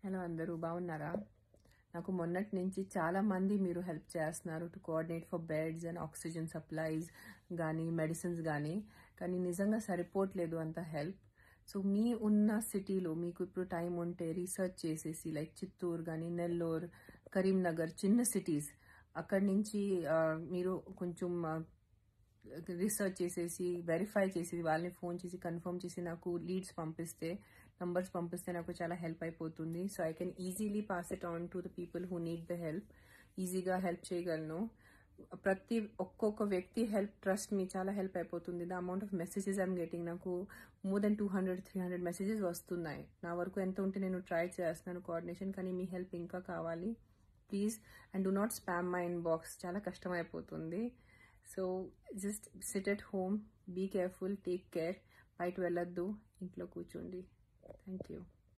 hello అందరూ బాగున్నారా నాకు మొన్నటి నుంచి చాలా మంది మీరు హెల్ప్ చేస్తున్నారు to coordinate for beds and oxygen supplies కానీ మెడిసిన్స్ కానీ కానీ నిజంగా సరిపోవట్లేదు అంత హెల్ప్ సో మీ ఉన్న సిటీలో మీకు ఇప్పుడు టైం ఉంటే రీసెర్చ్ చేసేసి లైక్ చిత్తూరు కానీ నెల్లూరు కరీంనగర్ చిన్న సిటీస్ అక్కడి నుంచి ఆ, మీరు కొంచెం ఆ, రీసెర్చ్ చేసేసి వెరిఫై చేసి వాళ్ళని ఫోన్ చేసి కన్ఫర్మ్ చేసి నాకు లీడ్స్ పంపిస్తే నంబర్స్ పంపిస్తే నాకు చాలా హెల్ప్ అయిపోతుంది so I can easily pass it on to the people who need the help ఈజీగా హెల్ప్ చేయగలను ప్రతి ఒక్కొక్క వ్యక్తి హెల్ప్ ట్రస్ట్ మీ చాలా హెల్ప్ అయిపోతుంది the amount of messages I'm getting నాకు more than two hundred three hundred messages వస్తున్నాయి నా వరకు ఎంత ఉంటే నేను ట్రై చేస్తున్నాను కోఆర్డినేషన్ కానీ మీ హెల్ప్ ఇంకా కావాలి please and do not spam my inbox చాలా కష్టం అయిపోతుంది so just sit at home be careful take care బయట వెళ్ళొద్దు ఇంట్లో కూర్చోండి థ్యాంక్ యూ